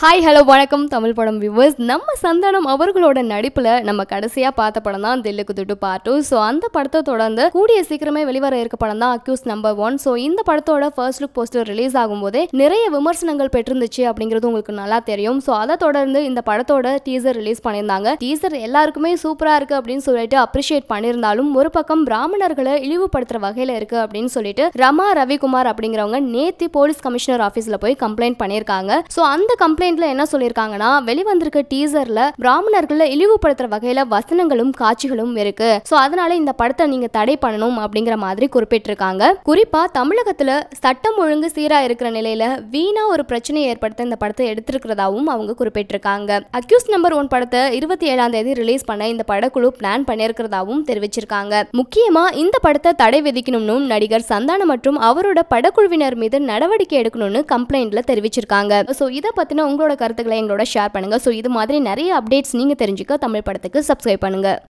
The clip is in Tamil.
ஹாய் ஹலோ வணக்கம் தமிழ் படம் வியூவர்ஸ் நம்ம சந்தானம் அவர்களோட நடிப்புல நம்ம கடைசியா பார்த்த படம் தான் தில்லுக்கு துட்டு பார்ட் டூ ஸோ அந்த படத்தை தொடர்ந்து கூடிய சீக்கிரமே வெளிவர இருக்க படம் தான் அக்யூஸ் நம்பர் ஒன் ஸோ இந்த படத்தோட ஃபர்ஸ்ட் லுக் போஸ்டர் ரிலீஸ் ஆகும்போதே நிறைய விமர்சனங்கள் பெற்றிருந்துச்சு அப்படிங்கிறது உங்களுக்கு நல்லா தெரியும் ஸோ அதை தொடர்ந்து இந்த படத்தோட டீசர் ரிலீஸ் பண்ணியிருந்தாங்க டீசர் எல்லாருக்குமே சூப்பரா இருக்கு அப்படின்னு சொல்லிட்டு அப்ரிஷியேட் பண்ணியிருந்தாலும் ஒரு பக்கம் பிராமணர்களை இழிவுபடுத்துற வகையில இருக்கு அப்படின்னு சொல்லிட்டு ரமா ரவிக்குமார் அப்படிங்கிறவங்க நேத்தி போலீஸ் கமிஷனர் ஆஃபீஸ்ல போய் கம்ப்ளைண்ட் பண்ணியிருக்காங்க ஸோ அந்த கம்ப்ளைண்ட்ல என்ன சொல்லியிருக்காங்கன்னா வெளிவந்திருக்க டீசர்ல பிராமணர்களை இழிவுபடுத்துற வகையில வசனங்களும் காட்சிகளும் இருக்கு ஸோ அதனால இந்த படத்தை நீங்க தடை பண்ணணும் அப்படிங்கிற மாதிரி குறிப்பிட்டிருக்காங்க குறிப்பா தமிழகத்துல சட்டம் ஒழுங்கு சீரா இருக்கிற நிலையில வீணா ஒரு பிரச்சனையை ஏற்படுத்த இந்த படத்தை எடுத்திருக்கிறதாவும் அவங்க குறிப்பிட்டிருக்காங்க அக்யூஸ் நம்பர் ஒன் படத்தை இருபத்தி ஏழாம் தேதி ரிலீஸ் பண்ண இந்த படக்குழு பிளான் பண்ணியிருக்கிறதாவும் தெரிவிச்சிருக்காங்க முக்கியமா இந்த படத்தை தடை விதிக்கணும்னு நடிகர் சந்தானம் மற்றும் அவரோட படக்குழுவினர் மீது நடவடிக்கை எடுக்கணும்னு கம்ப்ளைண்ட்ல தெரிவிச்சிருக்காங்க ஸோ இதை பத்தின உங்களோட கருத்துக்களை எங்களோட ஷேர் பண்ணுங்க ஸோ இது மாதிரி நிறைய அப்டேட்ஸ் நீங்க தெரிஞ்சுக்க தமிழ் படத்துக்கு சப்ஸ்கிரைப் பண்ணுங்க